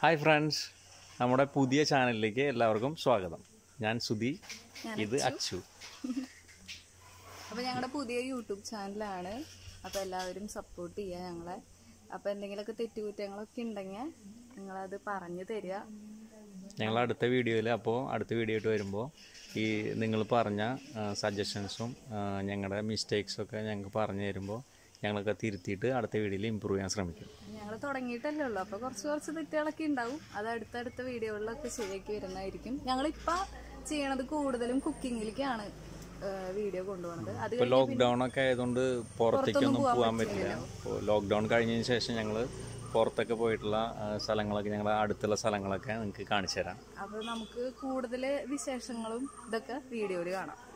hi friends നമ്മുടെ പുതിയ ചാനലിലേക്ക് എല്ലാവർക്കും സ്വാഗതം ഞാൻ സുധി ഇത് അച്ചു അപ്പോൾ ഞങ്ങളുടെ പുതിയ യൂട്യൂബ് ചാനലാണ് അപ്പോൾ എല്ലാവരും സപ്പോർട്ട് ചെയ്യുക ഞങ്ങളെ അപ്പോൾ എന്തെങ്കിലുമൊക്കെ തെറ്റുകുറ്റങ്ങളൊക്കെ ഉണ്ടെങ്കിൽ നിങ്ങളത് പറഞ്ഞു തരിക ഞങ്ങൾ അടുത്ത വീഡിയോയിൽ അപ്പോൾ അടുത്ത വീഡിയോ ആയിട്ട് വരുമ്പോൾ ഈ നിങ്ങൾ പറഞ്ഞ സജഷൻസും ഞങ്ങളുടെ മിസ്റ്റേക്സൊക്കെ ഞങ്ങൾക്ക് പറഞ്ഞു തരുമ്പോൾ ഞങ്ങളൊക്കെ തിരുത്തിയിട്ട് അടുത്ത വീഡിയോയിൽ ഇമ്പ്രൂവ് ചെയ്യാൻ ശ്രമിക്കും ഞങ്ങൾ തുടങ്ങിയിട്ടല്ലേ ഉള്ളൂ അപ്പോൾ കുറച്ച് കുറച്ച് തെറ്റുകളൊക്കെ ഉണ്ടാവും അത് അടുത്തടുത്ത വീഡിയോകളിലൊക്കെ ശരിയാക്കി വരുന്നതായിരിക്കും ഞങ്ങളിപ്പോൾ ചെയ്യണത് കൂടുതലും കുക്കിങ്ങിലേക്കാണ് വീഡിയോ കൊണ്ടുപോകുന്നത് അത് ഇപ്പോൾ ലോക്ക്ഡൗൺ ഒക്കെ ആയതുകൊണ്ട് പുറത്തേക്കൊന്നും പോകാൻ പറ്റില്ല അപ്പോൾ ലോക്ക്ഡൗൺ കഴിഞ്ഞതിന് ശേഷം ഞങ്ങൾ പുറത്തൊക്കെ പോയിട്ടുള്ള ആ, സ്ഥലങ്ങളൊക്കെ ഞങ്ങളുടെ അടുത്തുള്ള സ്ഥലങ്ങളൊക്കെ നിങ്ങൾക്ക് കാണിച്ചു തരാം അപ്പോൾ നമുക്ക് കൂടുതൽ വിശേഷങ്ങളും ഇതൊക്കെ വീഡിയോയിൽ കാണാം